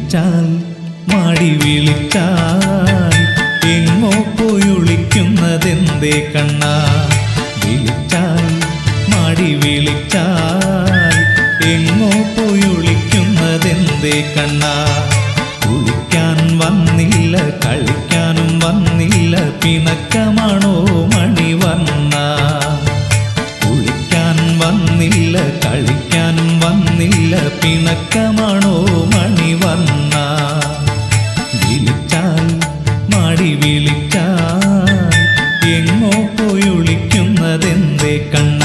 വിളിച്ചാൽ മാടി വിളിച്ചാൽ എങ്ങോ പോയി ഒളിക്കുന്നതെന്തേ കണ്ണ വിളിച്ചാൽ മാടി വിളിച്ചാൽ എങ്ങോ പോയി ഒളിക്കുന്നതെന്തേ കണ്ണ കുളിക്കാൻ വന്നില്ല കളിക്കാനും വന്നില്ല പിണക്കമാണോ മണിവർണ്ണ കുളിക്കാൻ വന്നില്ല കളിക്കാനും വന്നില്ല പിണക്കമാണോ മണിവർണ്ണ വിളിച്ചാൽ മാടി വിളിച്ചാൽ എങ്ങോ പോയി ഒളിക്കുന്നതെന്തേ കണ്ണ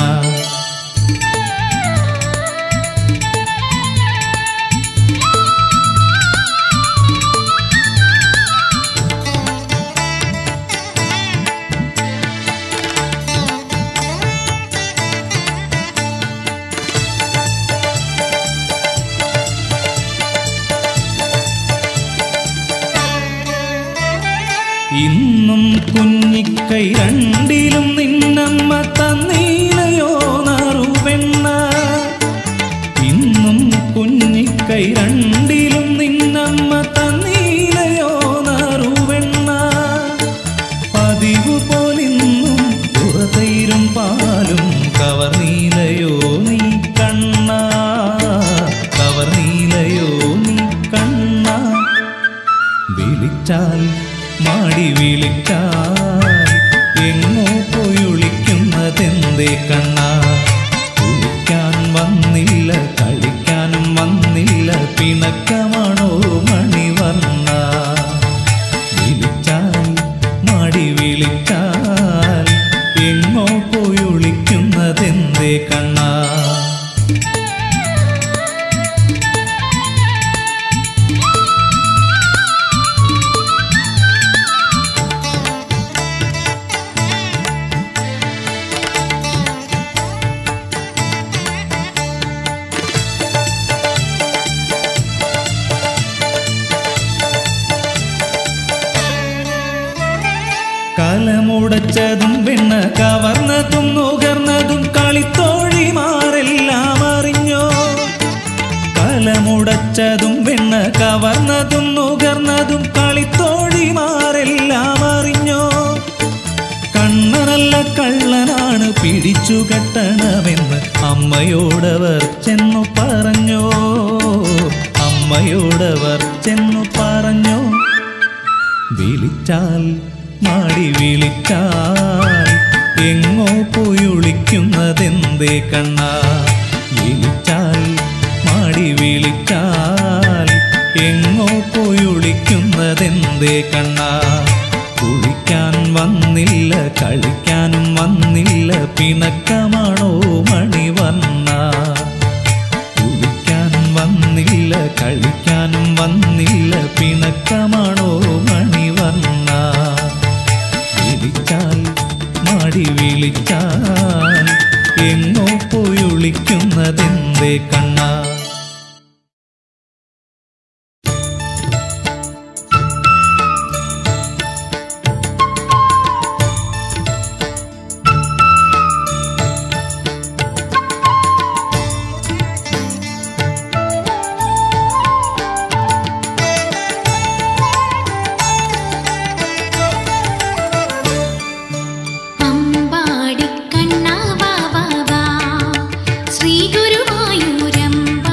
ഇന്നും കുഞ്ഞിക്കൈ രണ്ടിലും നിന്നമ്മ തന്നീലയോ നറുവെണ്ണ ഇന്നും കുഞ്ഞിക്കൈ രണ്ടിലും നിന്നമ്മ തന്നീലയോ നറുവെണ്ണ പതിവ് പോലിന്നും പുറതൈരും പാലും കവർനീലയോ നീ കണ്ണ കവർനീലയോ നീ കണ്ണ വിളിച്ചാൽ മാടി വിളിച്ചാൽ എങ്ങോ പോയി ഒളിക്കുന്നതെന്തേ കണ്ണ കുളിക്കാൻ വന്നില്ല കളിക്കാനും വന്നില്ല പിണക്കമാണോ മണിവർണ്ണ വിളിച്ചാൽ മാടി വിളിച്ചാൽ എങ്ങോ പോയി ഒളിക്കുന്നതെന്തേ കണ്ണ കലമുടച്ചതും വെണ്ണ കവർന്നതും നുകർന്നതും കളിത്തോഴിമാരെല്ലാം അറിഞ്ഞോ കലമുടച്ചതും വെണ്ണ കവർന്നതും നുകർന്നതും കളിത്തോഴിമാരെല്ലാം അറിഞ്ഞോ കണ്ണനല്ല കള്ളനാണ് പിടിച്ചു കെട്ടണമെന്ന് അമ്മയോടവർ ചെന്നു പറഞ്ഞോ അമ്മയോടവർ ചെന്നു പറഞ്ഞോ വിളിച്ചാൽ മാടി വിളിച്ചാൽ എങ്ങോ പോയി ഒളിക്കുന്നതെന്തേ കണ്ണ വിളിച്ചാൽ മാടി വിളിച്ചാൽ എങ്ങോ പോയി ഒളിക്കുന്നതെന്തേ കണ്ണ കുളിക്കാൻ വന്നില്ല കളിക്കാനും വന്നില്ല പിണക്കമാണോ മണിവർണ്ണ കുളിക്കാൻ വന്നില്ല കളിക്കാനും വന്നില്ല പിണക്കമാണോ മണിവർണ്ണ വിളിച്ചാൽ മാടി വിളിച്ചാൽ എങ്ങോ പോയി ഒളിക്കുന്നതെന്തേ കണ്ണ അമ്പാടിക്കണ്ണാ വാ വാ വാ ശ്രീ ഗുരുവായൂരമ്പ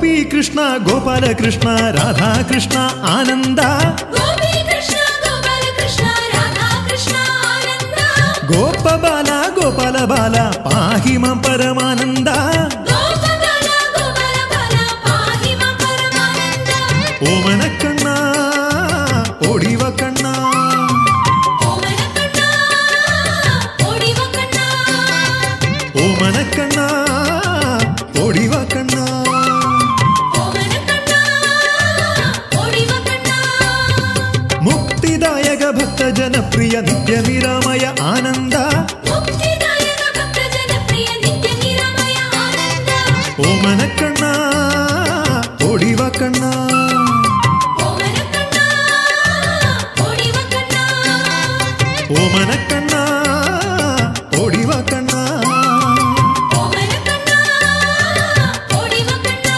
ഗോപീകൃഷ്ണ ഗോപാലകൃഷ്ണ രാധാകൃഷ്ണ ആനന്ദ ഗോപീകൃഷ്ണ ഗോപാലകൃഷ്ണ രാധാകൃഷ്ണ ആനന്ദ ഗോപബാല ഗോപാല ബാല പാഹിമ പരമാനന്ദ ഗോപബാല ഗോപാലബാല പാഹി മാം പരമാനന്ദ ഓമനക്കണ്ണ ഓടിവ കണ്ണ ഓമനക്കണ്ണ ഓടിവക്കണ്ണ ഓമനക്കണ്ണ ഓടിവ കണ്ണ ഓമനക്കണ്ണ ഓടിവക്കണ്ണ മുക്തിദായക ഭക്തജനപ്രിയ നിത്യനിരാമയ ആനന്ദ മുക്തിദായക ഭക്തജനപ്രിയ നിത്യനിരാമയ ആനന്ദ ഓമനക്കണ്ണ ഓടിവ കണ്ണ ഓമനക്കണ്ണ ഓടിവക്കണ്ണ ഓമനക്കണ്ണ ഓടിവ കണ്ണ ഓമനക്കണ്ണ ഓടിവക്കണ്ണ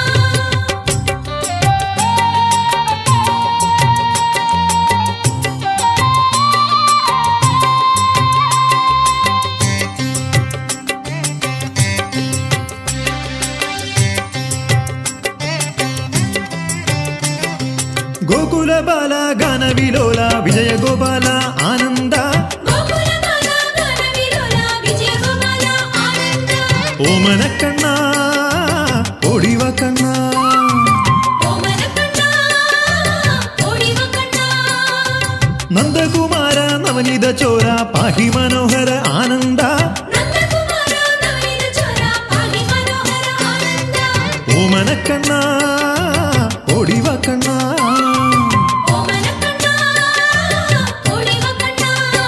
ഗോകുല ബാല ഗാനവിലോല വിജയ ഗോപാല ആനന്ദ ഗോകുലബാല ഗാനവിലോല വിജയഗോപാല ആനന്ദ ഓമനക്കണ്ണ ഓടിവ കണ്ണ ഓമനക്കണ്ണ ഓടിവക്കണ്ണ നന്ദകുമാര നവനിത ചോര പാഹി മനോഹര ആനന്ദ നന്ദകുമാര നവനീത ചോര പാഹി മനോഹര ആനന്ദ ഓമനക്കണ്ണ ഓടിവ കണ്ണ ഓമനക്കണ്ണ ഓടിവക്കണ്ണ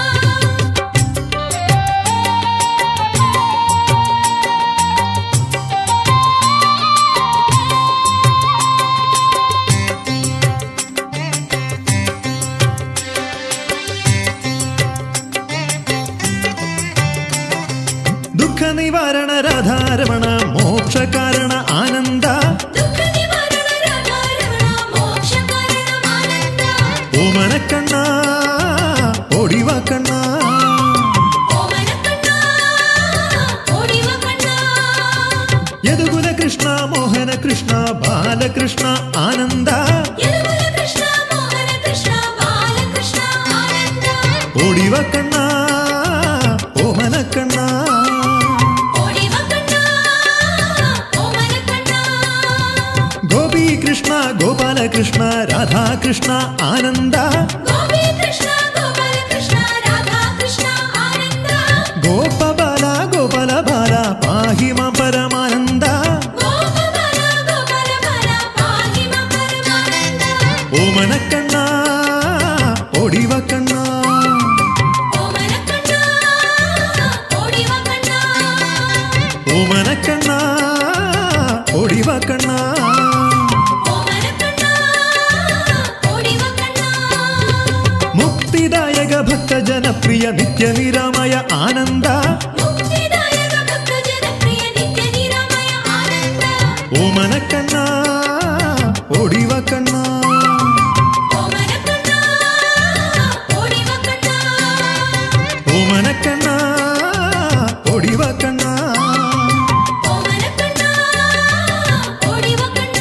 ദുഃഖ നിവാരണ രാധാരമണ മോക്ഷ കാരണ ആനന്ദ ദുഃഖ നിവാരണ രാധാരമണ മോക്ഷകാരണ ആനന്ദ ഓമനക്കണ്ണ ഓടിവ കണ്ണ ഓമനക്കണ്ണ ഓടിവക്കണ്ണ യദുകുല കൃഷ്ണ മോഹന കൃഷ്ണ ബാലകൃഷ്ണ ആനന്ദ യദുകുല കൃഷ്ണ മോഹന കൃഷ്ണ ബാലകൃഷ്ണ ആനന്ദ ഓടിവ കണ്ണ ഓമനക്കണ്ണ ഓടിവക്കണ്ണ ഓമനക്കണ്ണ ഗോപീകൃഷ്ണ ഗോപാലകൃഷ്ണ രാധാകൃഷ്ണ ആനന്ദ ഗോപീകൃഷ്ണ ഗോപാലകൃഷ്ണ രാധാകൃഷ്ണ ആനന്ദ ഗോപബാല ഗോപാല ബാല പാഹി മാം പരമാനന്ദ ഗോപബാല ഗോപാലബാല പാഹി മാം പരമാനന്ദ ഓമനക്കണ്ണ ഓടിവ കണ്ണ ഓമനക്കണ്ണ ഓടിവക്കണ്ണ ഓമനക്കണ്ണ ഓടിവ കണ്ണ ഓമനക്കണ്ണ ഓടിവക്കണ്ണ മുക്തിദായക ഭക്തജനപ്രിയ നിത്യനിരാമയ ആനന്ദ മുക്തിദായക ഭക്തജനപ്രിയ നിത്യനിരാമയ ആനന്ദ ഓമനക്കണ്ണ ഓടിവ കണ്ണ ഓമനക്കണ്ണ ഓടിവക്കണ്ണ ഓമനക്കണ്ണ ഓടിവ കണ്ണ ഓമനക്കണ്ണ ഓടിവക്കണ്ണ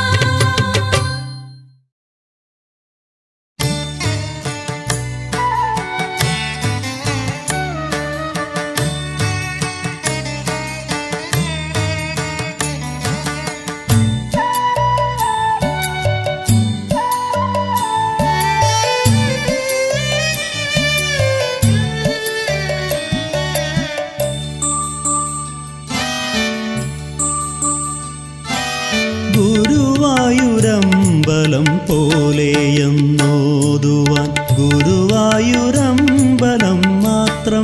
ഗുരുവായൂരമ്പലം പോലെയെന്നോതുവാൻ ഗുരുവായൂരമ്പലം മാത്രം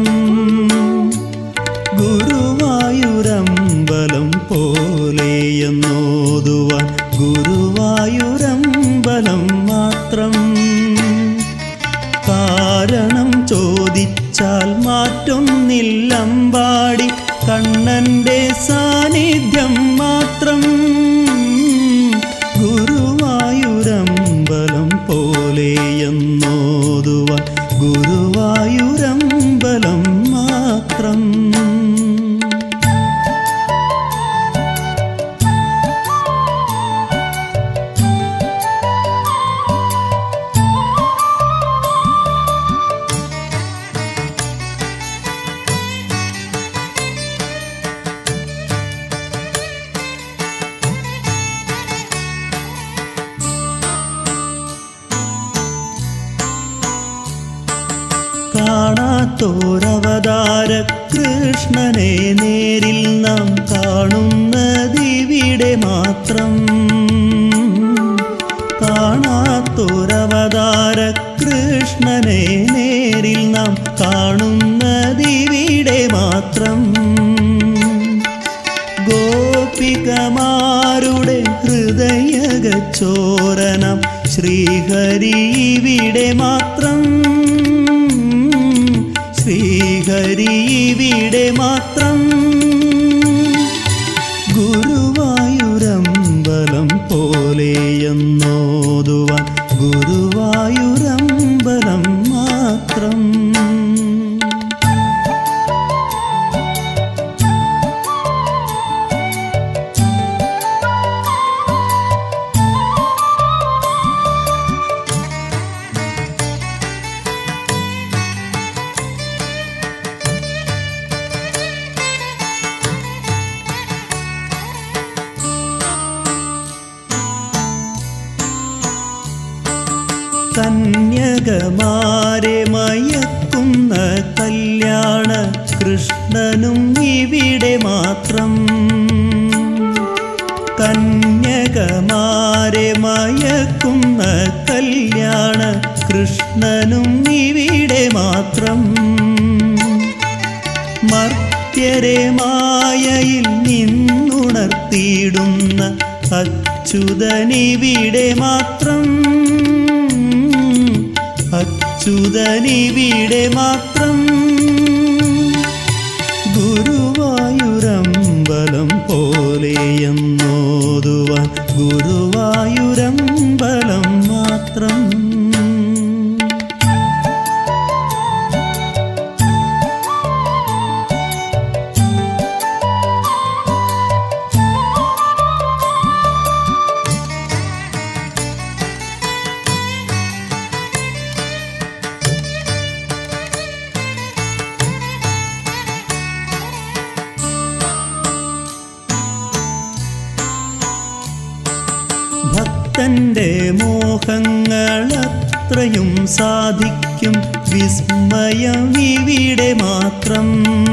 ഗുരുവായൂരമ്പലം പോലെയെന്നോതുവാൻ ഗുരുവായൂരമ്പലം മാത്രം കാരണം ചോദിച്ചാൽ മാറ്റൊന്നില്ലമ്പാടി കണ്ണന്റെ സാന്നിധ്യം മാത്രം ഗുരുവായൂരമ്പലം പോലെയെന്നോതുവാൻ ഗുരുവായൂരമ്പലം മാത്രം കാണാത്തോരവതാര കൃഷ്ണനെ നേരിൽ നാം കാണുന്നതിവിടെ മാത്രം കാണാത്തോരവതാര കൃഷ്ണനെ നേരിൽ നാം കാണുന്നതിവിടെ മാത്രം ഗോപികമാരുടെ ഹൃദയകച്ചോരനം ശ്രീഹരി ഇവിടെ മാത്രം ശ്രീഹരി ഇവിടെ മാത്രം ഗുരുവായൂരമ്പലം പോലെയെന്നോതുവാൻ ഗുരുവായൂരമ്പലം മാത്രം കന്യകമാരെ മയക്കുന്ന കല്യാണ കൃഷ്ണനും ഇവിടെ മാത്രം കന്യകമാരെ മയക്കുന്ന കല്യാണ കൃഷ്ണനും ഇവിടെ മാത്രം മർത്യരെ മായയിൽ നിന്നുണർത്തിയിടുന്ന അച്യുതനിവിടെ മാത്രം അച്യുതനിവിടെ മാത്രം ഗുരുവായൂരമ്പലം പോലെയെന്നോതുവാൻ ഗുരുവായൂരമ്പലം മാത്രം ഭക്തന്റെ മോഹങ്ങളത്രയും സാധിക്കും വിസ്മയം ഇവിടെ മാത്രം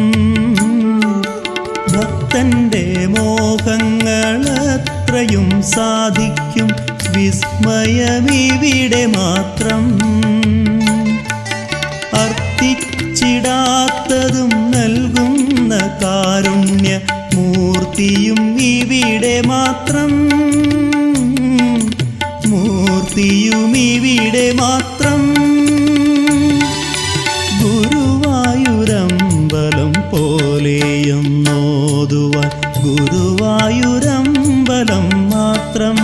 ഭക്തന്റെ മോഹങ്ങളത്രയും സാധിക്കും വിസ്മയമിവിടെ മാത്രം അർത്ഥിച്ചിടാത്തതും നൽകുന്ന കാരുണ്യ മൂർത്തിയും ഇവിടെ മാത്രം മൂർത്തിയും ഇവിടെ മാത്രം ഗുരുവായൂരമ്പലം പോലെയെന്നോതുവാൻ ഗുരുവായൂരമ്പലം മാത്രം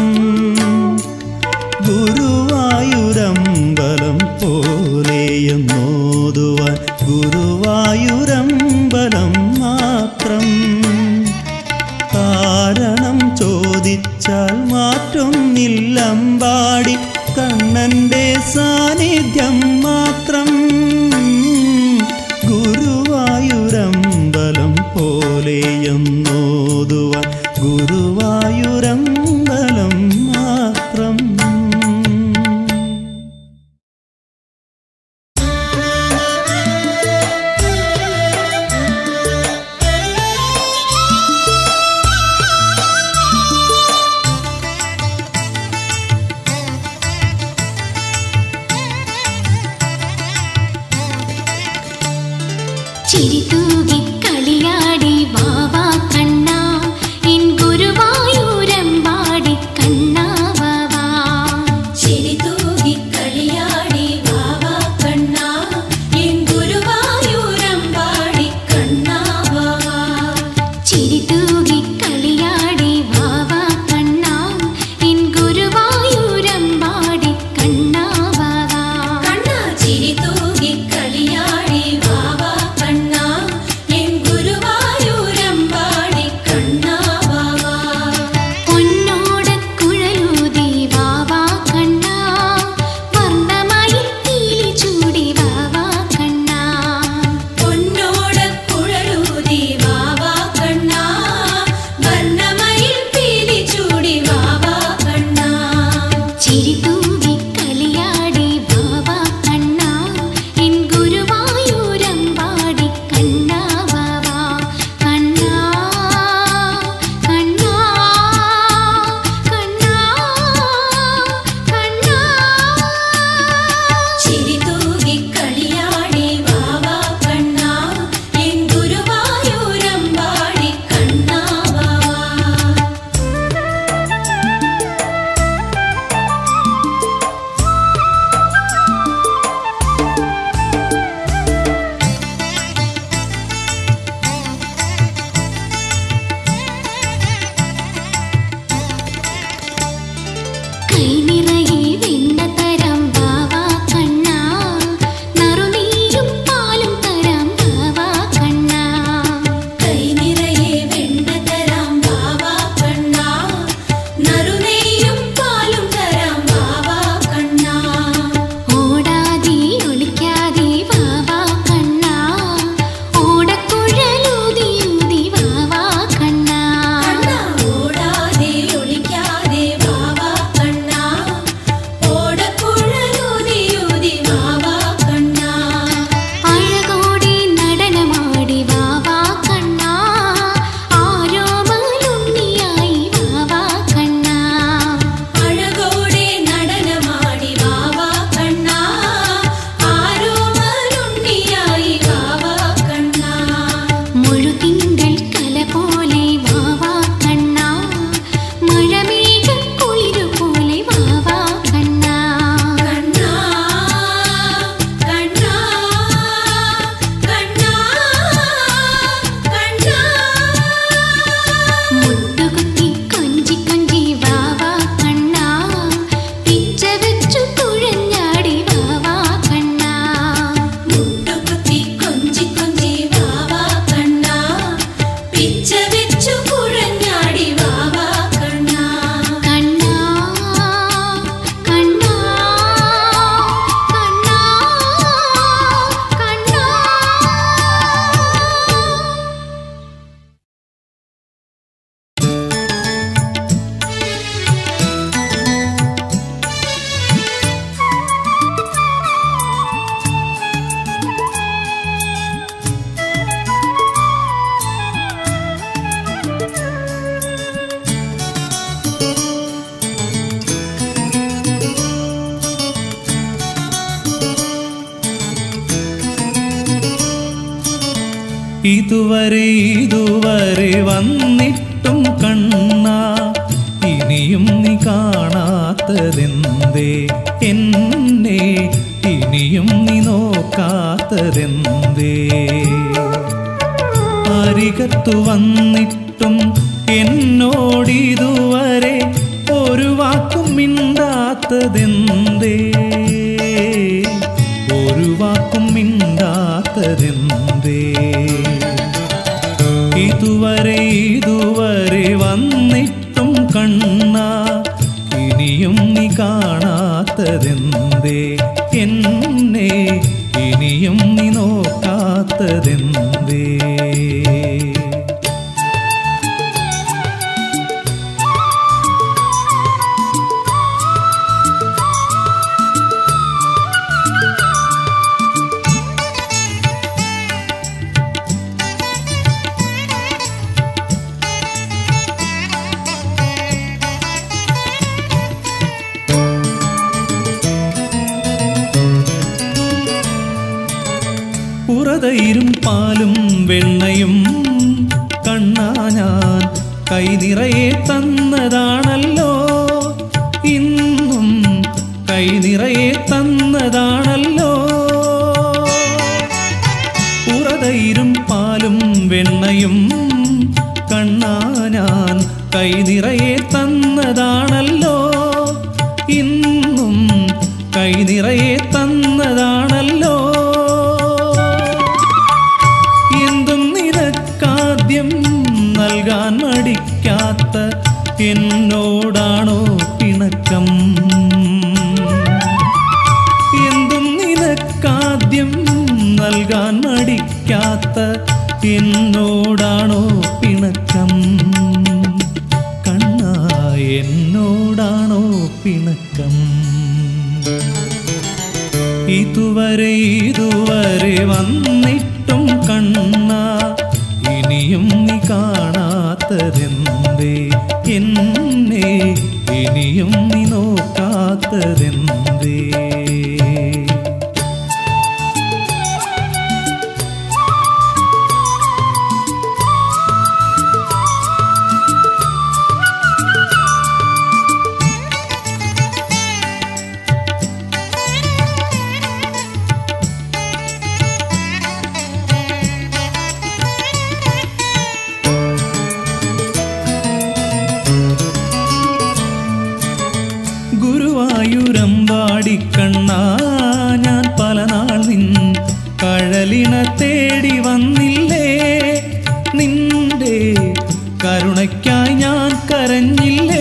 ഗുരുവായൂരമ്പലം പോലെയെന്നോതുവാൻ ഗുരുവായൂരമ്പലം മാത്രം കാരണം ചോദിച്ചാൽ മാറ്റൊന്നില്ലമ്പാടി കണ്ണന്റെ സാന്നിധ്യം മാത്രം ഗുരുവായൂരമ്പലം പോലെയെന്നോതുവാൻ ഗുരുവായൂരമ്പലം മാത്രം ചിരിതൂകി കളിയാടി വാവാ കണ്ണാ എൻ ഗുരുവായൂരമ്പാടി കണ്ണാ വാവാ ചിരിതൂകി കളിയാടി വാവാ കണ്ണാ എൻ ഗുരുവായൂരമ്പാടി കണ്ണാ വാവാ ചിരിതൂകി കളിയാടി വാവാ കണ്ണാ എൻ ഗുരുവായൂരമ്പാടി കണ്ണാ വാവാ കണ്ണാ ചിരിതൂകി കളിയാടി വാവാ കണ്ണാ എൻ ഗുരുവായൂരമ്പാടി ഇതുവരെ ഇതുവരെ വന്നിട്ടും കണ്ണ ഇനിയും നീ കാണാത്തതെന്തേ എന്നെ ഇനിയും നീ നോക്കാത്തതെന്തേ അരികത്തു വന്നിട്ടും എന്നോടിതുവരെ ഒരു വാക്കും മിണ്ടാത്തതെന്തേ ഒരു വാക്കും മിണ്ടാത്തതെന്തേ ഇതുവരെ ഇതുവരെ വന്നിട്ടും കണ്ണ ഇനിയും നീ കാണാത്തതെന്തേ എന്നെ ഇനിയും നീ നോക്കാത്തതെന്തേ പുറതയിരും പാലും വെണ്ണയും കണ്ണാ ഞാൻ കൈ നിറയെ തന്നതാണല്ലോ ഇന്നും കൈ നിറയെ തന്നതാണല്ലോ പുറതയിരും പാലും വെണ്ണയും കണ്ണാ ഞാൻ കൈ നിറയെ തന്നതാണല്ലോ ഇന്നും കൈ നിറയെ തന്നതാണല്ലോ എന്തും നിനക്കാദ്യം നൽകാൻ മടിക്കാത്ത എന്നോടാണോ പിണക്കം എന്തും നിനക്കാദ്യം നൽകാൻ മടിക്കാത്ത എന്നോടാണോ പിണക്കം കണ്ണാ എന്നോടാണോ പിണക്കം ഇതുവരെ ഇതുവരെ വന്നിട്ടും കണ്ണ ഇനിയും നീ കാണാത്തതെന്തേ എന്നെ ഇനിയും നീ നോക്കാത്തതെന്തേ ഗുരുവായൂരമ്പാടി കണ്ണാ ഞാൻ പല നാൾ നിൻ കഴലിന തേടി വന്നില്ലേ നിന്റെ കരുണയ്ക്കായി ഞാൻ കരഞ്ഞില്ലേ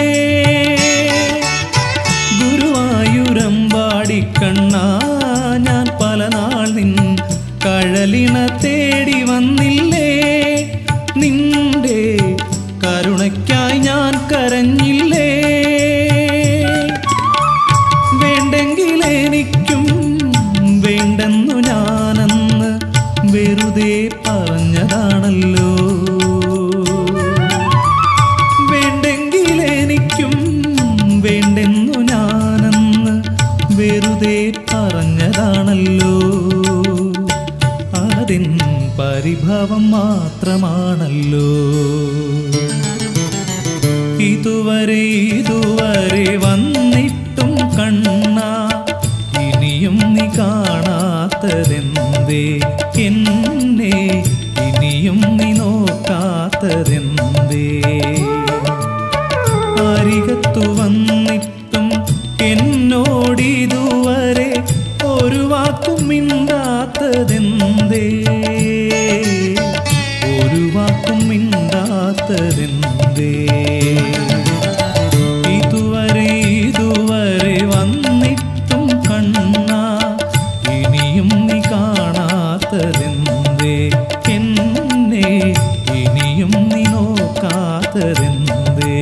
ഗുരുവായൂരമ്പാടി കണ്ണാ ഞാൻ പല നാൾ നിൻ കഴലിന തേടി വന്നില്ലേ നിന്റെ കരുണയ്ക്കായി ഞാൻ കരഞ്ഞില്ലേ വേണ്ടെങ്കിൽ എനിക്കും വേണ്ടെന്നു ഞാനെന്ന് വെറുതെ പറഞ്ഞതാണല്ലോ വേണ്ടെങ്കിൽ എനിക്കും വേണ്ടെന്നു ഞാനെന്ന് വെറുതെ പറഞ്ഞതാണല്ലോ അതിൻ പരിഭവം മാത്രമാണല്ലോ ഇതുവരെ ഇതുവരെ വന്നിട്ടും കണ്ണ ഇനിയും നീ കാണാത്തതെന്തേ എന്നെ ഇനിയും നീ നോക്കാത്തതെന്തേ അരികത്തു വന്നിട്ടും എന്നോടിതുവരെ ഒരു വാക്കും മിണ്ടാത്തതെന്തേ ഒരു വാക്കും മിണ്ടാത്തതെന്തേ ഇതുവരെ ഇതുവരെ വന്നിട്ടും കണ്ണ ഇനിയും നീ കാണാത്തതെന്തേ എന്നെ ഇനിയും നീ നോക്കാത്തതെന്തേ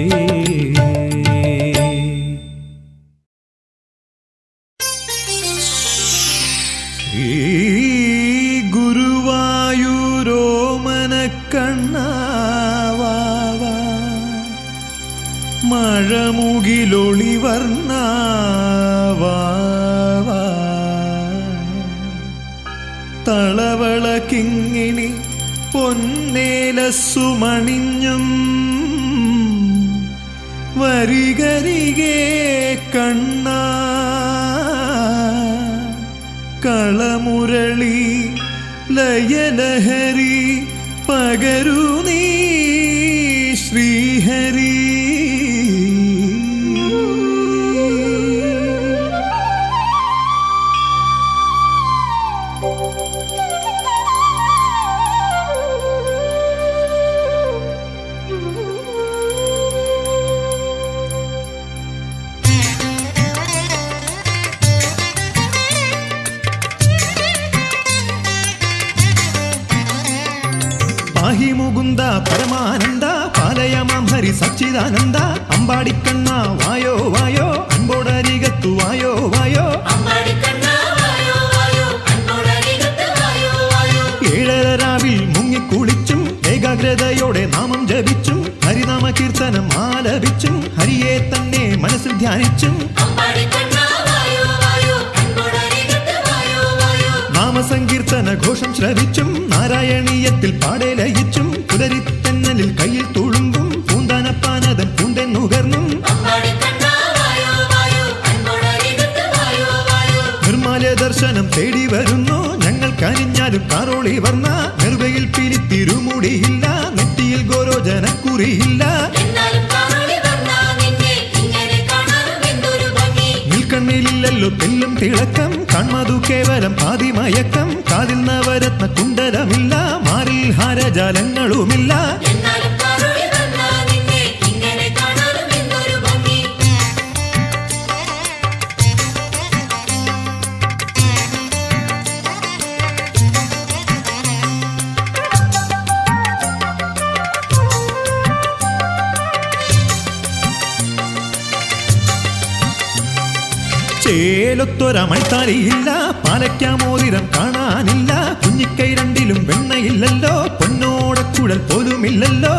ഈ ഗുരുവായൂരോ മനക്കണ്ണാവാവ മഴമുകിലൊളി വർണ്ണാവാവ തളവള കിങ്ങിണി പൊന്നേലസുമണിഞ്ഞും വരികരികെ കണ്ണ കളമുരളി ലയലഹരി പകരു നീ ശ്രീഹരി പാഹി മുകുന്ദ പരമാനന്ദ പാലയമാം ഹരി സച്ചിദാനന്ദ അമ്പാടിക്കണ്ണ വായോ വായോ അൻപോടരികത്തു വായോ വായോ ഏഴര രാവിൽ മുങ്ങിക്കുളിച്ചും ഏകാഗ്രതയോടെ നാമം ജപിച്ചും ഹരിനാമ കീർത്തനം ആലപിച്ചും ഹരിയെ തന്നെ മനസ്സിൽ ധ്യാനിച്ചും നാമസങ്കീർത്തന ഘോഷം ശ്രവിച്ചും നാരായണീയത്തിൽ പാടെ ലയിച്ചും പുലരിത്തെന്നലിൽ കയ്യിൽ തുളുമ്പും പൂന്താനപ്പാനതൻ പൂണ്ടൻ നുകർന്നും നിർമാല്യ ദർശനം തേടി വരുന്നു ഞങ്ങൾ കനിഞ്ഞാലും കാറോളി വർണ്ണ നെറുകയിൽ പിരിത്തിരുമുടിയില്ല നെറ്റിയിൽ ഗോരോജനക്കുറിയില്ല നിൽക്കണ്ണിലില്ലല്ലോ തെല്ലും തിളക്കം കൺമതു കേവലം പാതിമയക്കം കാതിൽ നവരത്ന കുണ്ടലമില്ല മാറിൽ ഹാരജാലങ്ങളുമില്ല ചേലൊത്തൊരമൾത്താലിയില്ല പാലയ്ക്കാമോതിരം കാണാനില്ല കുഞ്ഞിക്കൈ രണ്ടിലും വെണ്ണയില്ലല്ലോ പൊന്നോടക്കുഴൽ പോലുമില്ലല്ലോ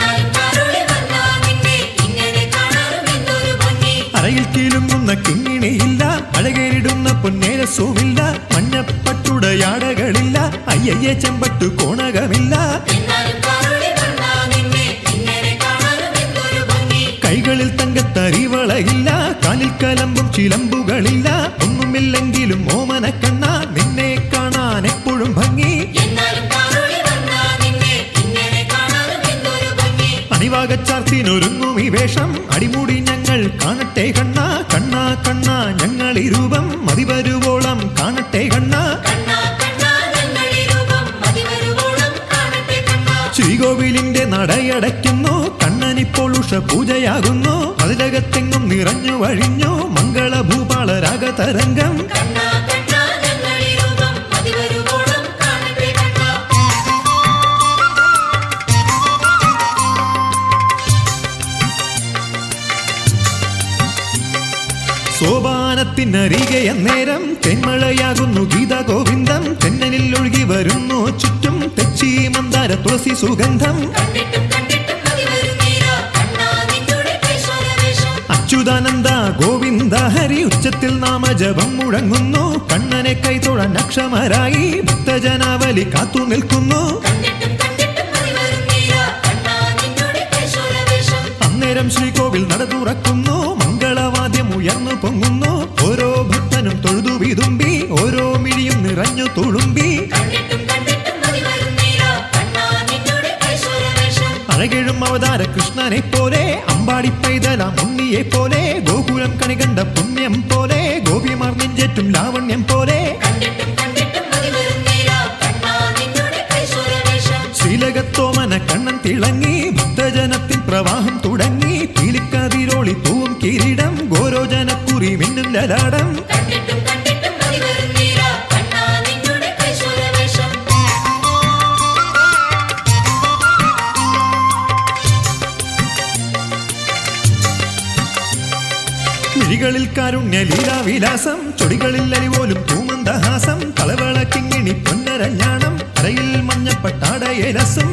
അരയിൽ കീലുങ്ങുന്ന കിങ്ങിണിയില്ല അഴകേരിടുന്ന പൊന്നേരസുമില്ല മഞ്ഞപ്പട്ടുടയാടകളില്ല അയ്യയ്യ ചെമ്പട്ടു കോണകമില്ല കൈകളിൽ തങ്കത്തരിവളയില്ല കാലിൽ കലമ്പും ചിലമ്പുകളില്ല ഒന്നുമില്ലെങ്കിലും ഓമന കണ്ണ നിന്നെ കാണാൻ എപ്പോഴും ഭംഗി അണിവാകച്ചാർത്തിനൊരുങ്ങും ഈ വേഷം അടിമുടി ഞങ്ങൾ കാണട്ടെ കണ്ണ കണ്ണ കണ്ണ ഞങ്ങൾ ഈ രൂപം മതിവരുവോളം കാണട്ടെ കണ്ണ ശ്രീകോവിലിന്റെ നടയടയ്ക്കുന്നു കണ്ണനിപ്പോൾ ഉഷ പൂജയാകുന്നു അതിലകത്തെങ്ങും നിറഞ്ഞു വഴിഞ്ഞു മംഗളഭൂപാള രാഗതരംഗം സോപാനത്തിനരികെ അന്നേരം തെന്മഴയാകുന്നു ഗീത ഗോവിന്ദം തെന്നലിൽ ഒഴുകി വരുന്നു ചുറ്റും തെച്ചി മന്ദാര തുളസി സുഗന്ധം അച്യുതാനന്ദ ഗോവിന്ദ ഹരി ഉച്ചത്തിൽ നാമജപം മുഴങ്ങുന്നു കണ്ണനെ കൈതൊഴൻ അക്ഷമരായി ഭക്തജനാവലി കാത്തു നിൽക്കുന്നു അന്നേരം ശ്രീകോവിൽ നട തുറക്കുന്നു മംഗളവാദ്യം ഉയർന്നു പൊങ്ങുന്നു ഓരോ ഭക്തനും തൊഴുതു വിതുമ്പി ഓരോ മിഴിയും നിറഞ്ഞു തുളുമ്പി അഴകെഴും അവതാര കൃഷ്ണനെ പോലെ അമ്പാടി പൈതല ഉണ്ണിയെ പോലെ ഗോകുലം കണി കണ്ട പുണ്യം പോലെ ഗോപിമാർ നെഞ്ചേറ്റും ലാവണ്യം പോലെ ശ്രീലകത്തോമന കണ്ണൻ തിളങ്ങി ഭക്തജനത്തിൻ പ്രവാഹം തുടങ്ങി പീലിക്കതിരോളി തൂവും കിരീടം ഗോരോജനക്കുറി മിന്നും ലലാടം മിഴികളിൽ കാരുണ്യ ലീലാവിലാസം ചൊടികളിൽ അരിപോലും തൂമന്ദഹാസം കളവള കിങ്ങിണി പൊന്നരഞ്ഞാണം അരയിൽ മഞ്ഞപ്പട്ടാടയരസം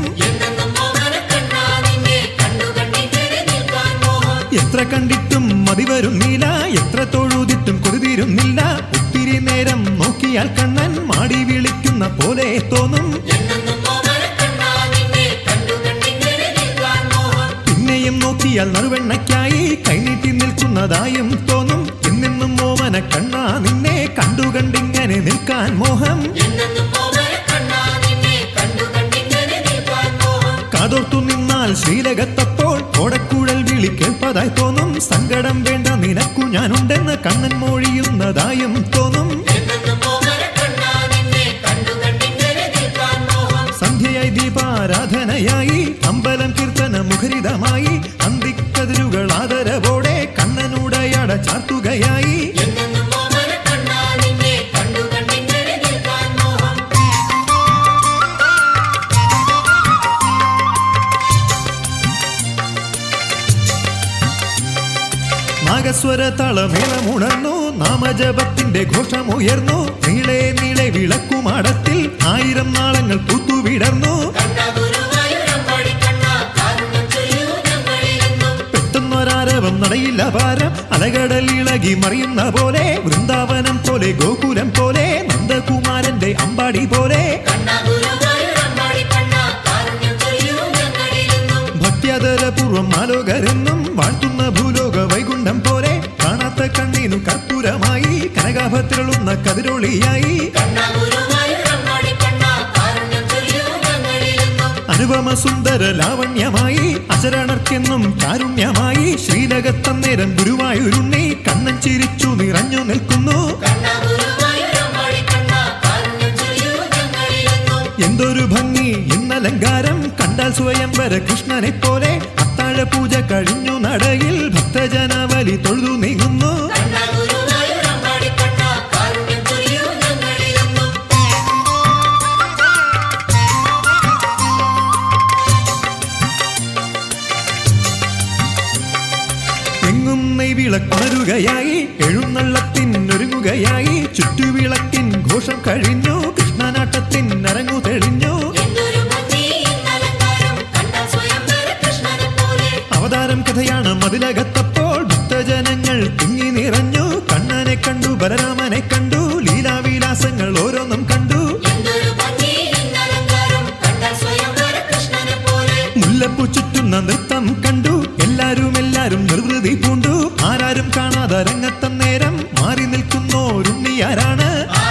എത്ര കണ്ടിട്ടും മതി വരുന്നില്ല എത്ര തൊഴുതിട്ടും കൊതിരുന്നില്ല ഒത്തിരി നേരം നോക്കിയാൽ കണ്ണൻ മാടി വിളിക്കുന്ന പോലെ തോന്നും നോക്കിയാൽ നറുവെണ്ണയ്ക്കായി കൈനീട്ടി നിൽക്കുന്നതായും തോന്നും എന്നെന്നും മോമന കണ്ണാ നിന്നെ കണ്ടു കണ്ടിങ്ങനെ നിൽക്കാൻ മോഹം കാതോർത്തു നിന്നാൽ ശ്രീലകത്തപ്പോൾ ഓടക്കുഴൽ വിളി കേൾപ്പതായി തോന്നും സങ്കടം വേണ്ട നിനക്കു ഞാനുണ്ടെന്ന് കണ്ണൻ മൊഴിയുന്നതായും തോന്നും സന്ധ്യയായി ദീപാരാധനയായി അമ്പലം കീർത്തന മുഖരിതമായി അന്തിക്കതിരുകൾ ആദരവോടെ കണ്ണനുടയട ചാർത്തുകയായി നാഗസ്വര തളമേളമുണർന്നു നാമജപത്തിന്റെ ഘോഷമുയർന്നു നീളെ നീളെ വിളക്കുമാടത്തിൽ ആയിരം നാളങ്ങൾ പൂത്തുവിടർന്നു പെട്ടെന്നൊരാരവം നടയില്ല ഭാരം അലകടൽ ഇളകി മറിയുന്ന പോലെ വൃന്ദാവനം പോലെ ഗോകുലം പോലെ നന്ദകുമാരന്റെ അമ്പാടി പോലെ ഭക്തിയാദരപൂർവം ആലോകരെന്നും വാഴ്ത്തുന്ന ഭൂലോക വൈകുണ്ഠം പോലെ കാണാത്ത കണ്ണീനു കർപ്പൂരമായി കനകാഭത്തിലുള്ള കതിരൊളിയായി അനുപമ സുന്ദര ലാവണ്യമായി അശരണർക്കെന്നും കാരുണ്യമായി ശ്രീലകത്തന്നേരം ഗുരുവായൂരുണ്ണി കണ്ണൻ ചിരിച്ചു നിറഞ്ഞു നിൽക്കുന്നു എന്തൊരു ഭംഗി ഇന്നലങ്കാരം കണ്ടാൽ സ്വയംവര കൃഷ്ണനെ പോലെ അത്താഴ പൂജ കഴിഞ്ഞു നടയിൽ ഭക്തജനാവലി തൊഴുതു നീങ്ങുന്നു എങ്ങും നെയ്വിളക്കുണരുകയായി എഴുന്നള്ളത്തിനൊരുങ്ങുകയായി ചുറ്റുവിളക്കിൻ ഘോഷം കഴിഞ്ഞു കൃഷ്ണനാട്ടത്തിൻ അരങ്ങു തെളിഞ്ഞു അവതാരം കഥയാണ് മതിലകത്തപ്പോൾ ഭക്തജനങ്ങൾ തിങ്ങി നിറഞ്ഞു കണ്ണനെ കണ്ടു ബലരാമനെ കണ്ടു ലീലാവിലാസങ്ങൾ ഓരോന്നും കണ്ടു മുല്ലപ്പൂ ചുറ്റുന്ന നൃത്തം കണ്ടു എല്ലാരും എല്ലാരും നിർവൃതി പൂണ്ടു ആരാരും കാണാതെ രംഗത്തം നേരം മാറി നിൽക്കുന്നോരുണ്ണിയാരാണ്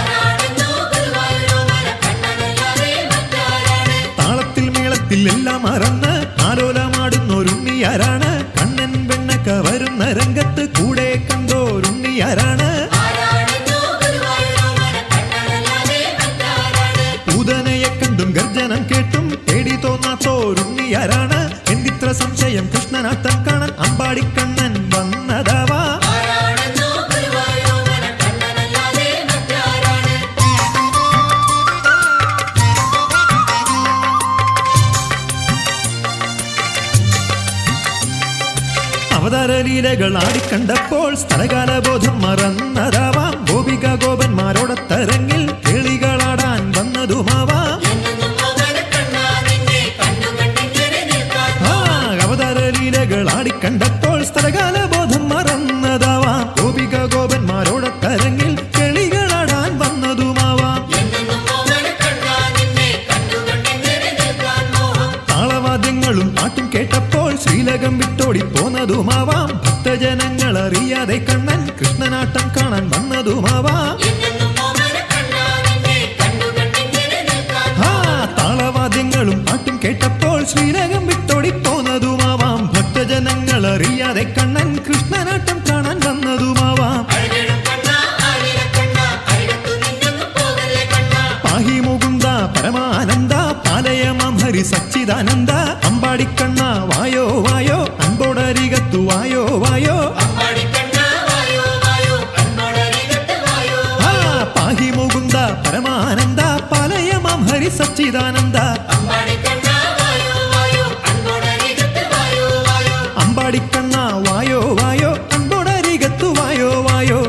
താളത്തിൽ മേളത്തിൽ എല്ലാം മറന്ന് ആലോലമാടുന്നോരുണ്ണിയാരാണ് കണ്ണൻ വെണ്ണക്ക വരുന്ന രംഗത്ത് കൂടെ കണ്ടോരുണ്ണിയാരാണ് പൂതനയെ കണ്ടും ഗർജനം കേട്ടും തേടി തോന്നാത്തോരുണ്ണിയാരാണ് എന്തിത്ര സംശയം കൃഷ്ണനാട്ടം കാണാൻ അമ്പാടിക്കണ്ണൻ വന്നതാവാ അവതാരലീലകൾ ആടിക്കണ്ടപ്പോൾ സ്ഥലകാലബോധം മറന്നതാവാം ഗോപിക ഗോപന്മാരോടത്തരങ്ങിൽ കേളികളാടാൻ വന്നതുമാവാം ആ അവതാരലീലകൾ ആടിക്കണ്ടപ്പോൾ സ്ഥലകാലബോധം മറന്നതാവാം ഗോപിക ഗോപന്മാരോടത്തരങ്ങിൽ കേളികളാടാൻ വന്നതുമാവാം താളവാദ്യങ്ങളും പാട്ടും കേട്ടപ്പോൾ ശ്രീലകം വിട്ടോടി പോന്നതുമാവാം ഭക്തജനങ്ങൾ അറിയാതെ കണ്ണൻ കൃഷ്ണനാട്ടം കാണാൻ വന്നതുമാവാം ആ താളവാദ്യങ്ങളും പാട്ടും കേട്ടപ്പോൾ ശ്രീലകം വിട്ടോടി പോന്നതുമാവാം ഭക്തജനങ്ങൾ അറിയാതെ കണ്ണൻ കൃഷ്ണനാട്ടം കാണാൻ വന്നതുമാവാം പാഹി മുകുന്ദ പരമാനന്ദ പാലയമാം ഹരി സച്ചിദാനന്ദ അമ്പാടിക്കണ്ണ വായോ വായോ അൻപോടരികത്തു വായോ വായോ ആ പാഹി മുകുന്ദ പരമാനന്ദ പാലയമാം ഹരി സച്ചിദാനന്ദ അമ്പാടിക്കണ്ണ വായോ വായോ അൻപോടരികത്തു വായോ വായോ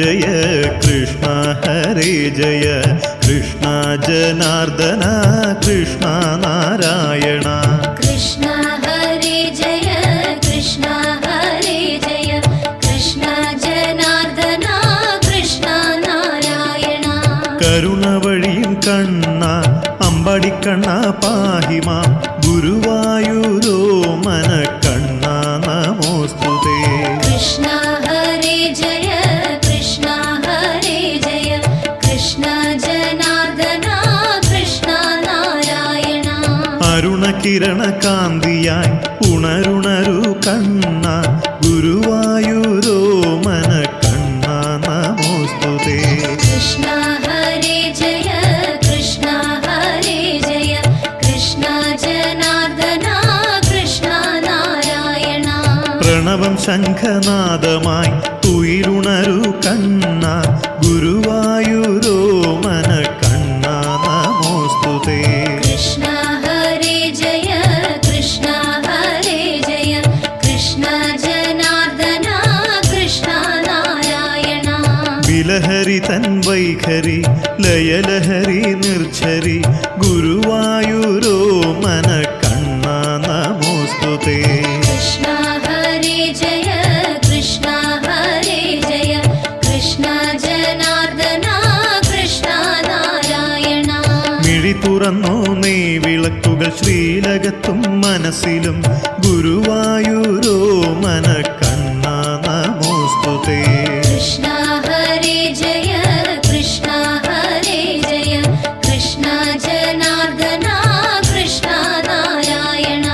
ജയ കൃഷ്ണ ഹരേ ജയ കൃഷ്ണ ജനാർദ്ദന കൃഷ്ണ നാരായണ കൃഷ്ണ ഹരേ ജയ കൃഷ്ണ ഹരേ ജയ കൃഷ്ണ ജനാർദ്ദന കൃഷ്ണ നാരായണ കരുണ വഴിയും കണ്ണ അമ്പടിക്കണ്ണ പാഹിമ ഗുരുവായൂരോ മന കണ്ണ നമോസ്തുതേ കൃഷ്ണ ഹരേ ജയ കൃഷ്ണ ഹരേ ജയ കൃഷ്ണ ജനാർദ്ദന കൃഷ്ണ നാരായണ അരുണകിരണ കാന്തിയായി ഉണരുണരു കണ്ണ ഗുരുവായൂരോ മന കണ്ണ നമോസ്തുതേ കൃഷ്ണ ഹരേ ജയ കൃഷ്ണ ഹരേ ജയ കൃഷ്ണ ജനാർദ്ദന കൃഷ്ണ നാരായണ പ്രണവം ശംഖനാദമായി തുയിലുണരു കണ്ണ ഗുരുവായൂരോ മന കണ്ണ നമോസ്തുതേ കൃഷ്ണ ഹരേ ജയ കൃഷ്ണ ഹരേ ജയ കൃഷ്ണ ജനാർദ്ദന കൃഷ്ണ നാരായണ വിലഹരി തൻ വൈഖരി ലയലഹരി നിർഝരി ഗുരുവായൂരോ മന കണ്ണ നമോസ്തുതേ കൃഷ്ണ ഹരേ ജയ കൃഷ്ണ ഹരേ ജയ കൃഷ്ണ ജനാർദ്ദന കൃഷ്ണ നാരായണ മിഴി തുറന്നു നീ വിളക്കുകൾ ശ്രീലകത്തും മനസ്സിലും ഗുരുവായൂരോ മന കണ്ണ നമോസ്തുതേ കൃഷ്ണ ഹരേ ജയ കൃഷ്ണ ഹരേ ജയ കൃഷ്ണ ജനാർദ്ദന കൃഷ്ണ നാരായണ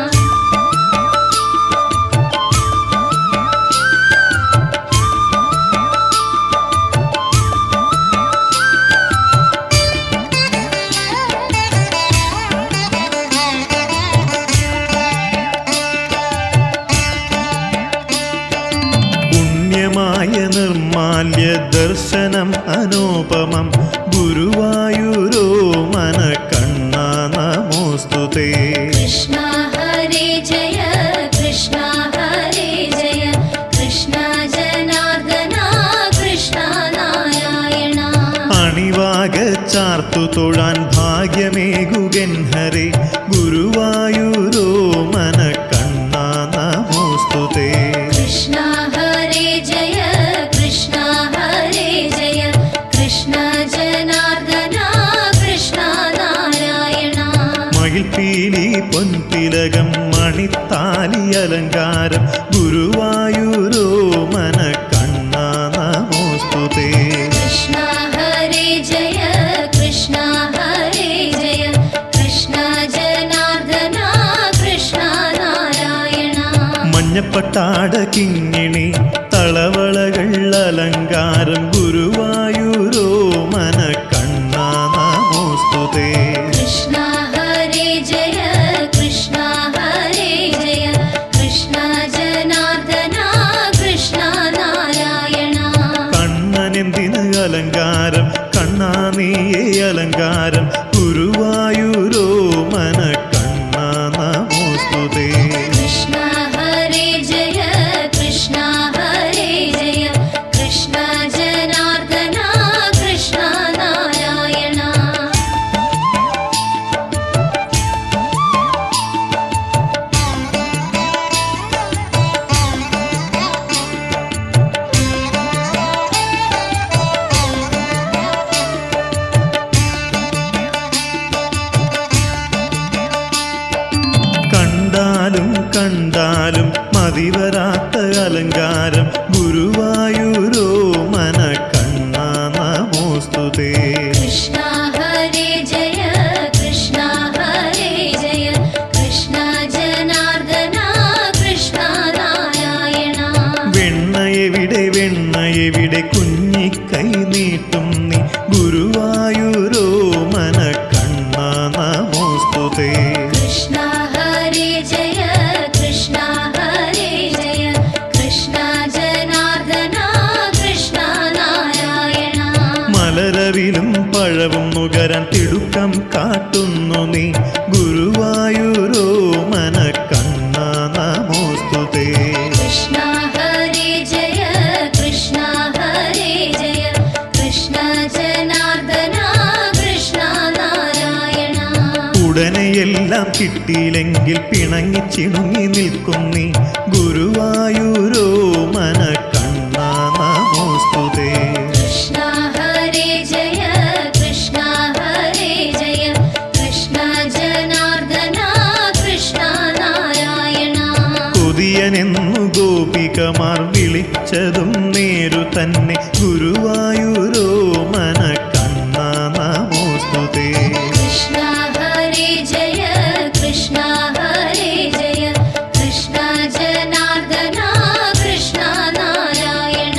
പുണ്യമായ നിർമാല്യ ദർശനം അനോപമം ഗുരുവായൂരോ മന കണ്ണ നമോസ്തുതേ കൃഷ്ണ ഹരേ ജയ കൃഷ്ണ ഹരേ ജയ കൃഷ്ണ ജനാർദ്ദന കൃഷ്ണ നാരായണ അണിവാക ചാർത്തു തൊഴാൻ ഭാഗ്യമേകുകൻ ഹരേ ഗുരുവായൂരോ മന കണ്ണ നമോസ്തുതേ കൃഷ്ണ ഹരേ ജയ കൃഷ്ണ ഹരേ ജയ കൃഷ്ണ ജനാർദ്ദന കൃഷ്ണ നാരായണ മയിൽപീലി പൊൻതിലകം മണിത്താലി അലങ്കാരം ഗുരുവായൂരോ മന കണ്ണ നമോസ്തുതേ കൃഷ്ണ ഹരേ ജയ കൃഷ്ണ ഹരേ ജയ കൃഷ്ണ ജനാർദ്ദന കൃഷ്ണ നാരായണ മഞ്ഞപ്പട്ടാട കിങ്ങിണി തളവളകൾ അലങ്കാരം ഗുരുവായൂരോ മന കണ്ണ നമോസ്തുതേ കൃഷ്ണ ഹരേ ജയ കൃഷ്ണ ഹരേ ജയ കൃഷ്ണ ജനാർദ്ദന കൃഷ്ണ നാരായണ കണ്ണനെന്തിന് അലങ്കാരം കണ്ണാ നീയേ അലങ്കാരം ഗുരുവായൂരോ മന കണ്ണ നമോസ്തുതേ കൃഷ്ണ ഹരേ ജയ കൃഷ്ണ ഹരേ ജയ കൃഷ്ണ ജനാർദ്ദന കൃഷ്ണ നാരായണ കണ്ടാലും കണ്ടാലും മതിവരാത്ത അലങ്കാരം ഗുരുവായൂരോ മന കണ്ണ നമോസ്തുതേ കൃഷ്ണ ഹരേ ജയ കൃഷ്ണ ഹരേ ജയ കൃഷ്ണ ജനാർദ്ദന കൃഷ്ണ നാരായണ വെണ്ണയെവിടെ വെണ്ണയെവിടെ കുഞ്ഞിക്കൈ നീട്ടും നീ ഗുരുവായൂരോ മന കണ്ണ നമോസ്തുതേ കൃഷ്ണ ഹരേ ജയ കൃഷ്ണ ഹരേ ജയ കൃഷ്ണ ജനാർദ്ദന എല്ലാം കിട്ടിയില്ലെങ്കിൽ പിണങ്ങി ചിണുങ്ങി നിൽക്കും നീ ഗുരുവായൂരോ മന കണ്ണാ നമോസ്തുതേ कृष्ण हरे जय कृष्ण हरे जय कृष्ण जनार्दना कृष्ण नारायण കൊതിയനെന്നു ഗോപികമാർ വിളിച്ചതും നേരു തന്നെ ഗുരുവായൂരോ മന കണ്ണാ നമോസ്തുതേ कृष्ण हरे जय कृष्ण हरे जय कृष्ण जनार्दना कृष्ण नारायण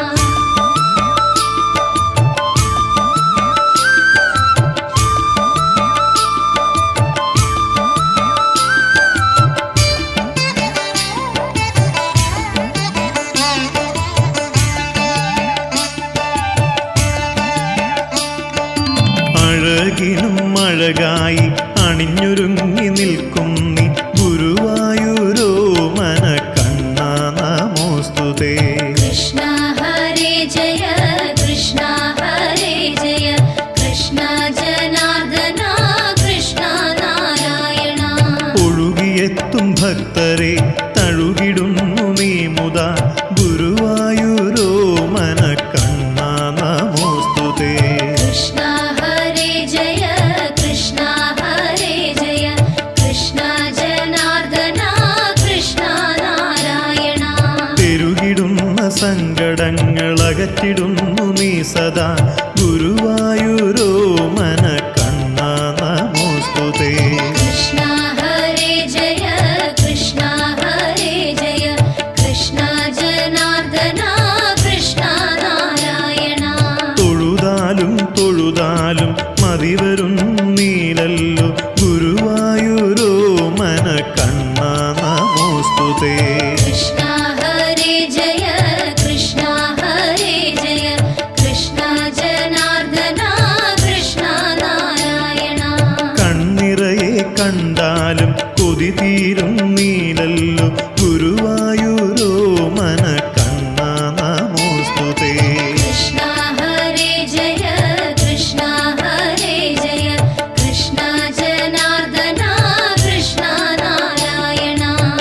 അഴകിനും അഴകായി അണിഞ്ഞൊരുങ്ങി നിൽക്കും നീ ഗുരുവായൂരോ മന കണ്ണാ നമോസ്തുതേ कृष्ण हरे जय कृष्ण हरे जय कृष्ण जनार्दना कृष्ण नारायण ഒഴുകിയെത്തും ഭക്തരെ തഴുകിടുന്നു നീ മുത ഗുരുവായൂരോ മന കണ്ണാ നമോസ്തുതേ कृष्ण हरे जय कृष्ण हरे जय कृष्ण जनार्दना कृष्ण नारायण പെരുകിടുന്ന സങ്കടങ്ങൾ അകറ്റിടുന്നു നീ സദാ ഗുരുവായൂരോ മന കണ്ണാ നമോസ്തുതേ कृष्ण हरे जय कृष्ण हरे जय कृष्ण जनार्दना कृष्ण नारायण തൊഴുതാലും തൊഴുതാലും മതിവരുന്നീലല്ലോ ഗുരുവായൂരോ മന കണ്ണാ നമോസ്തുതേ कृष्ण हरे जय कृष्ण हरे जय कृष्ण जनार्दना कृष्ण नारायण കണ്ണിറയെ കണ്ടാലും കൊതി തീരുന്നീലല്ലോ ഗുരുവായൂരോ മന കണ്ണാ നമോസ്തുതേ कृष्ण हरे जय कृष्ण हरे जय कृष्ण जनार्दना कृष्ण नारायण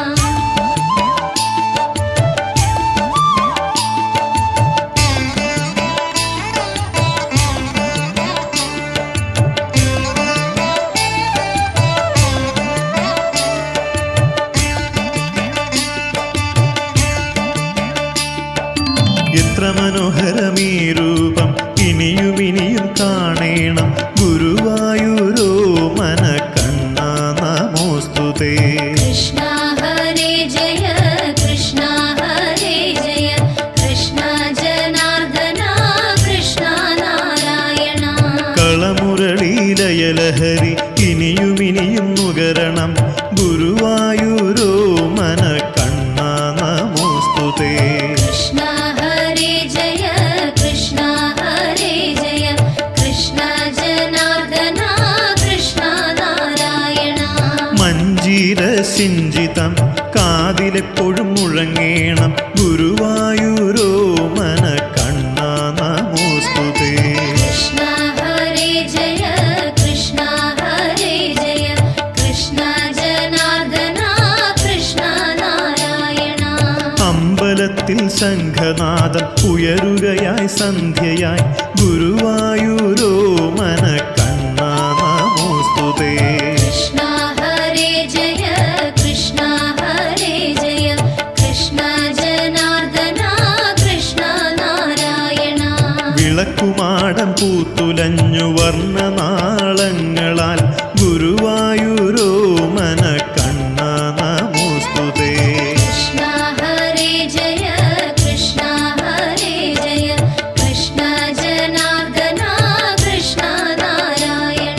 എത്ര മനോഹരമീ രൂപം ഇനിയും ഇനിയും കാണേണം ഗുരുവായൂരോ മന കണ്ണാ നമോസ്തുതേ कृष्ण हरे जय कृष्ण हरे जय कृष्ण जनार्दना कृष्ण नारायण കളമുരളീലയലഹരി ഇനിയും ഇനിയും നുകരണം ഗുരുവായൂരോ മന കണ്ണാ നമോസ്തുതേ कृष्ण हरे जय कृष्ण हरे जय कृष्ण जनार्दना कृष्ण नारायण മഞ്ജീര സിഞ്ചിതം കാതിലെപ്പോഴും മുഴങ്ങേണം ഗുരുവായൂരോ മന കണ്ണാ നമോസ്തുതേ कृष्ण हरे जय कृष्ण हरे जय कृष्ण जनार्दना कृष्ण नारायण അമ്പലത്തിൽ ശംഖനാദം ഉയരുകയായി സന്ധ്യയായി ഗുരുവായൂരോ മന കണ്ണാ നമോസ്തുതേ कृष्ण हरे जय कृष्ण हरे जय कृष्ण जनार्दना कृष्ण नारायण വിളക്കുമാടം പൂത്തുലഞ്ഞു വർണ്ണനാളങ്ങളാൽ ഗുരുവായൂരോ മന കണ്ണാ നമോസ്തുതേ कृष्ण हरे जय कृष्ण हरे जय कृष्ण जनार्दना कृष्ण नारायण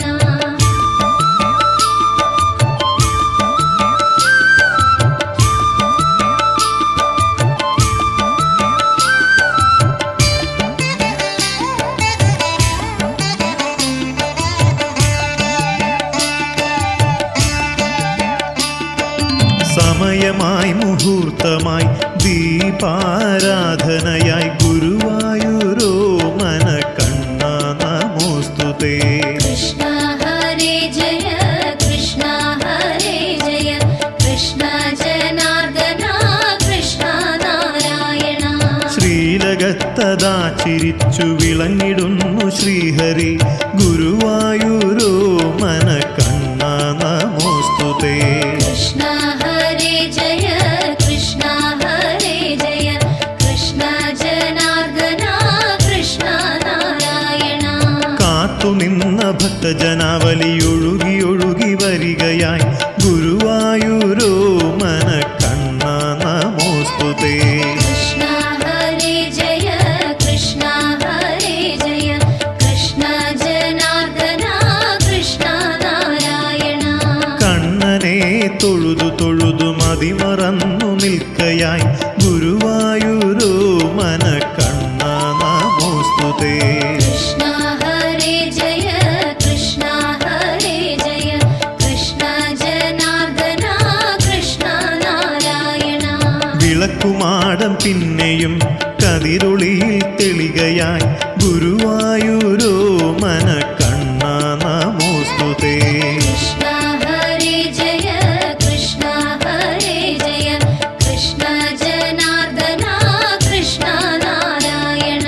സമയമായി മുഹൂർത്തമായി ദീപാരാധനയായി ഗുരുവായൂരോ മന കണ്ണാ നമോസ്തുതേ कृष्ण हरे जय कृष्ण വന്ദിച്ചു വിളങ്ങിടുന്നു ശ്രീഹരി ഗുരുവായൂരോ മന കണ്ണ നമോസ്തുതേ कृष्ण हरे जय कृष्ण हरे जय कृष्ण जनार्दना कृष्ण नारायण കാത്തുനിന്ന ഭക്തജനാവലിയൊഴുകി ഒഴുകി വരികയായി ഗുരുവായൂരോ മന കണ്ണ നമോസ്തുതേ कृष्ण हरे जय कृष्ण हरे जय कृष्ण जनार्दना कृष्ण नारायण കണ്ണനെ തൊഴുതു തൊഴുതു മതിമറന്നു നിൽക്കയായി ഗുരുവായൂരോ മന കണ്ണ നമോസ്തുതേ कृष्ण हरे जय कृष्ण हरे जय कृष्ण जनार्दना कृष्ण नारायण വിളക്കുമാടം പിന്നെയും കതിരൊളിയിൽ തെളികയായി ഗുരുവായൂരോ മന കണ്ണ നമോസ്തുതേ कृष्ण हरे जय कृष्ण हरे जय कृष्ण जनार्दना कृष्ण नारायण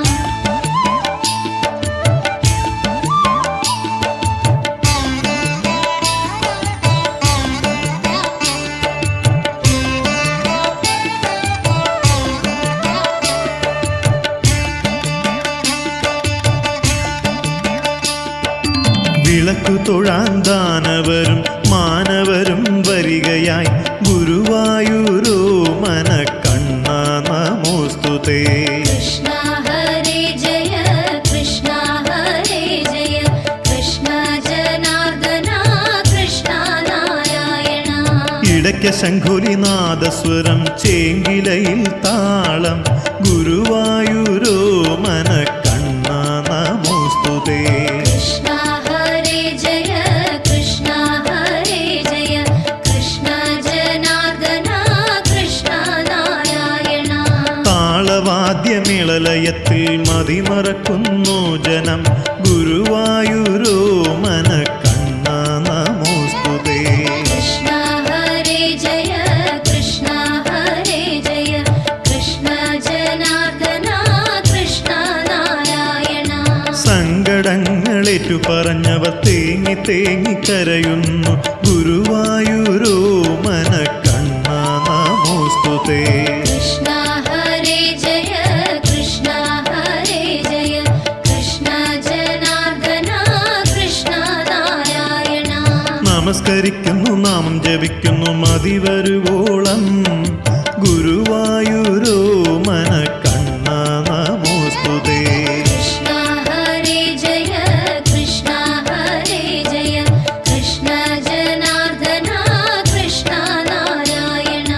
വിളക്കു തൊഴാൻ ദാനവരും മാനവരും വരികയായി ഗുരുവായൂരോ മന കണ്ണ നമോസ്തുതേ कृष्ण हरे जय कृष्ण हरे जय कृष्ण जनार्दना कृष्ण नारायण ഇടയ്ക്ക ശംഖുലി നാദസ്വരം ചേങ്കിലയിൽ താളം ഗുരുവായൂരോ മന കണ്ണ നമോസ്തുതേ कृष्ण हरे जय कृष्ण हरे जय कृष्ण जनार्दना कृष्ण नारायण താളവാദ്യമിളലയത്തിൽ മതിമറക്കുന്നു ജനം ഗുരുവായൂരോ മന കണ്ണ നമോസ്തുതേ कृष्ण हरे जय कृष्ण हरे जय कृष्ण जनार्दना कृष्ण नारायण സങ്കടങ്ങളേറ്റു പറഞ്ഞവർ തേങ്ങി തേങ്ങി കരയുന്നു ഗുരുവായൂരോ മന കണ്ണ നമോസ്തുതേ कृष्ण हरे जय कृष्ण हरे जय कृष्ण जनार्दना कृष्ण नारायण നമസ്കരിക്കുന്നു നാമം ജപിക്കുന്നു മതി വരുവോളം ഗുരുവായൂരോ മന കണ്ണ നമോസ്തുതേ कृष्ण हरे जय कृष्ण हरे जय कृष्ण जनार्दना कृष्ण नारायण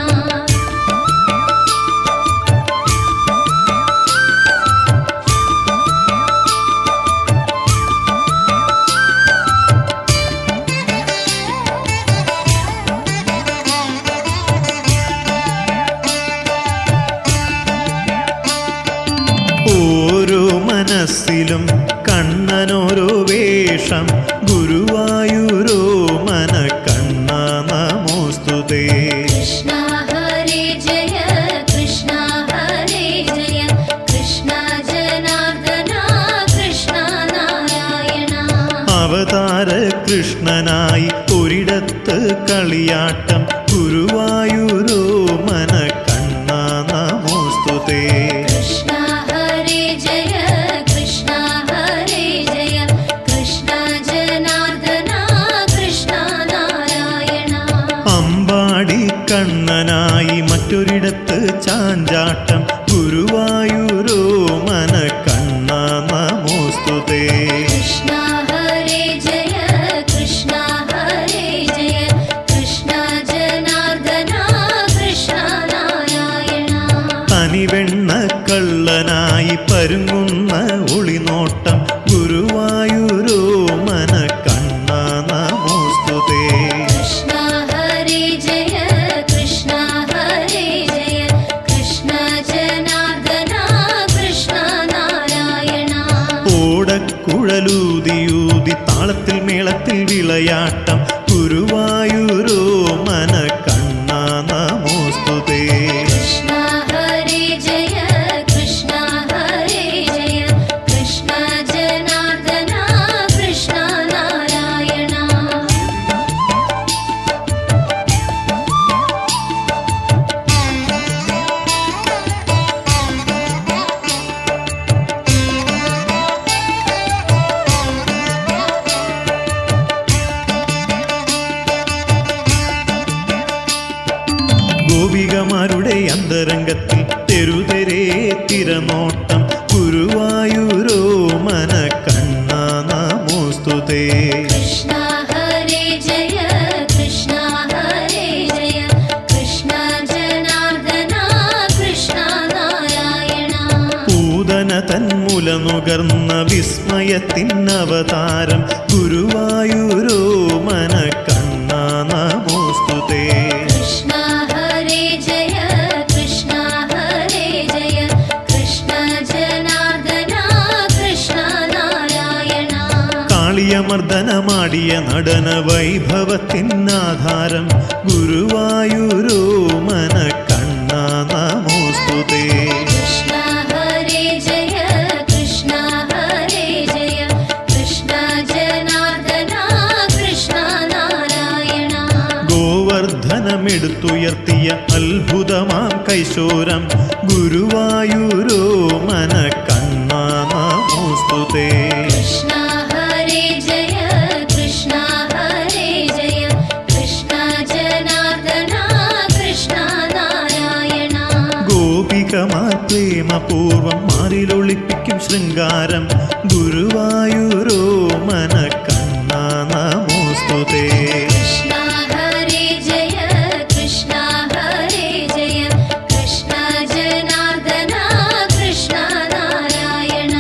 ഓരോ മനസ്സിലും കണ്ണനോരോ വേഷം ഗുരുവായൂരോ മന കണ്ണ നമോസ്തുതേ कृष्ण हरे जय कृष्ण हरे जय कृष्ण जनार्दना कृष्ण नारायण അവതാര കൃഷ്ണനായി ഒരിടത്ത് കളിയാട്ടം ഗുരുവായൂരോ മന കണ്ണ നമോസ്തുതേ कृष्ण हरे जय कृष्ण हरे जय कृष्ण जनार्दना कृष्ण नारायण അമ്പാടി കണ്ണനായി മറ്റൊരിടത്ത് ചാഞ്ചാട്ടം ഗുരുവായൂരോ മന കണ്ണ നമോസ്തുതേ कृष्ण हरे जय कृष्ण हरे जय कृष्ण जनार्दना कृष्ण नारायण തനിവെണ്ണ കള്ളനായി പരുങ്ങുന്ന ഒളിനോട്ടം ഗുരുവായൂരോ മന കണ്ണ നമോസ്തുതേ कृष्ण हरे जय कृष्ण हरे जय कृष्ण जनार्दना कृष्ण नारायण ഓടക്കുഴലൂതിയൂതി താളത്തിൽ മേളത്തിൽ വിളയാട്ടം ഗുരുവായൂരോ മന കണ്ണ നമോസ്തുതേ कृष्ण हरे जय कृष्ण हरे जय ഗോപികമാരുടെ അന്തരംഗത്തിൽ തെരുതെരേ തിരനോട്ടം ഗുരുവായൂരോ മന കണ്ണ നമോസ്തുതേ कृष्ण हरे जय कृष्ण हरे जय कृष्ण जनार्दना कृष्ण नारायण പൂതന തന്മുല നുകർന്ന വിസ്മയത്തിനവതാരം ഗുരുവായൂരോ മന കണ്ണ നമോസ്തുതേ कृष्ण हरे जय कृष्ण हरे जय कृष्ण जनार्दना कृष्ण नारायण കാളിയമർദ്ദനമാടിയ നടന വൈഭവത്തിനാധാരം ഗുരുവായൂരോ മന കണ്ണ നമോസ്തുതേ कृष्ण हरे जय कृष्ण हरे जय कृष्ण जनार्दना कृष्ण नारायण ഗോവർദ്ധനമെടുത്തുയർത്തിയ അത്ഭുതമാം കൈശോരം ഗുരുവായൂരോ മന കണ്ണ നമോസ്തുതേ कृष्ण हरे जय कृष्ण हरे जय कृष्ण जनार्दना कृष्ण नारायण ഗോപികമാർ പ്രേമപൂർവം മാറിലൊളിപ്പിക്കും ശൃംഗാരം ഗുരുവായൂരോ മന കണ്ണ നമോസ്തുതേ कृष्ण हरे जय कृष्ण हरे जय कृष्ण जनार्दना कृष्ण नारायण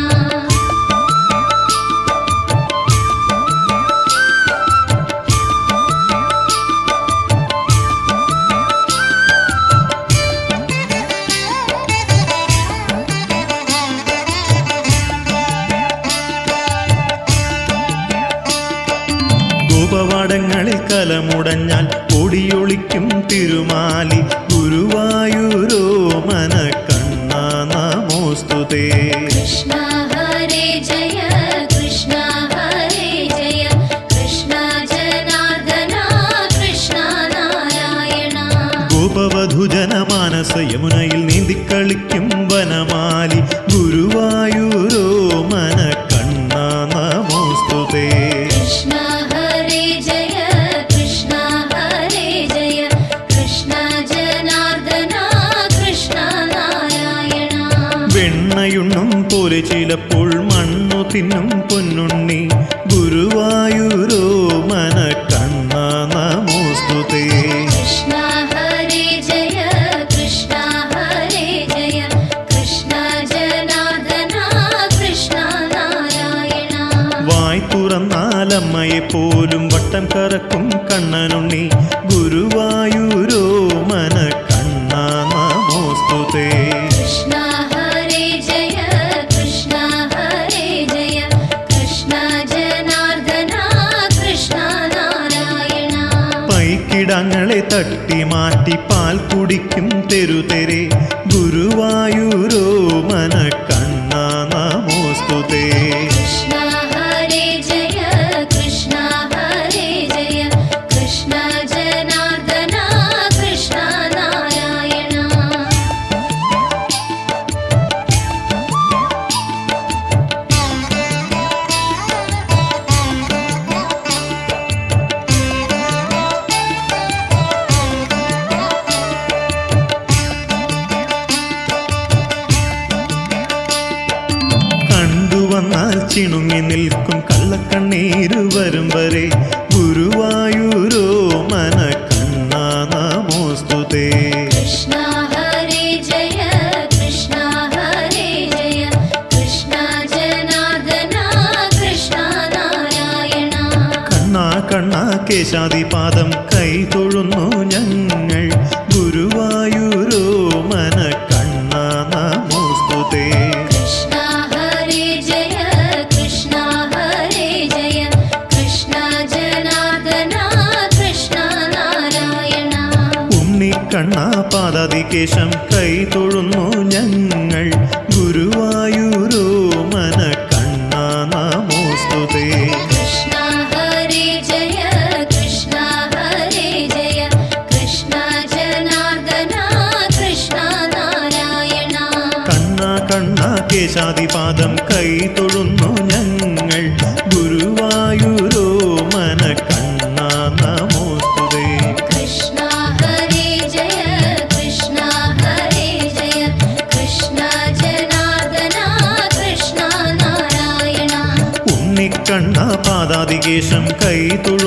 ഗോപവാടങ്ങളിൽ കലമുടഞ്ഞാൽ ഒടിയൊളിക്കും തിരുമാലി ഗുരുവായൂരോ മന കണ്ണ നമോസ്തുതേ कृष्ण हरे जय कृष्ण हरे जय कृष्ण जनार्दना कृष्ण नारायण ഗോപവധുജനമാനസ യമുനയിൽ നീന്തിക്കളിക്കും വനമാലി ഗുരുവായൂരോ മന കണ്ണ നമോസ്തുതേ कृष्ण हरे जय कृष्ण हरे जय कृष्ण जनार्दना कृष्ण नारायण വെണ്ണയുണ്ണും പോലെ ചിലപ്പോൾ മണ്ണു തിന്നും പൊന്നുണ്ണി ഗുരുവായൂരോ മന കണ്ണ നമോസ്തുതേ कृष्ण हरे जय कृष्ण हरे जय कृष्ण जनार्दना कृष्ण नारायण വായ് തുറന്നാലമ്മയെ പോലും വട്ടം കറക്കും കണ്ണനുണ്ണി ഗുരുവായൂരോ മന കണ്ണ നമോസ്തുതേ कृष्ण हरे जय कृष्ण हरे जय कृष्ण जनार्दना कृष्ण नारायण പൈക്കിടങ്ങളെ തട്ടി മാറ്റി പാൽ കുടിക്കും തെരുതെരെ ഗുരുവായൂരോ മന കണ്ണ നമോസ്തുതേ कृष्ण हरे जय कृष्ण हरे जय कृष्ण जनार्दना कृष्ण नारायण കണ്ടുവന്നാൽ ചിണുങ്ങി നിൽക്കും കള്ളക്കണ്ണീര് വരും വരെ ഗുരുവായൂരോ മന കണ്ണ നമോസ്തുതേ कृष्ण हरे जय कृष्ण हरे जय कृष्ण जनार्दना कृष्ण नारायण കണ്ണാ കണ്ണാ കേശാദിപാദം കൈ തൊഴുന്നു ഞങ്ങൾ ഗുരുവായൂരോ മന കണ്ണ നമോസ്തുതേ कृष्ण हरे जय कृष्ण हरे जय कृष्ण जनार्दना कृष्ण नारायण ഉണ്ണിക്കണ്ണാ പാദാതികേശം കൈ തൊഴുന്നു ഞങ്ങൾ ഗുരുവായൂരോ മന കണ്ണ നമോസ്തുതേ कृष्ण हरे जय कृष्ण हरे जय कृष्ण जनार्दना कृष्ण नारायण കണ്ണ കണ്ണ കേശാദിപാദം കൈ തൊഴുന്നു ഞങ്ങൾ ഗുരുവായൂരോ മന കണ്ണ നമോസ്തുതേ कृष्ण हरे जय പാദാതികേശം കൈ തൊഴുന്നു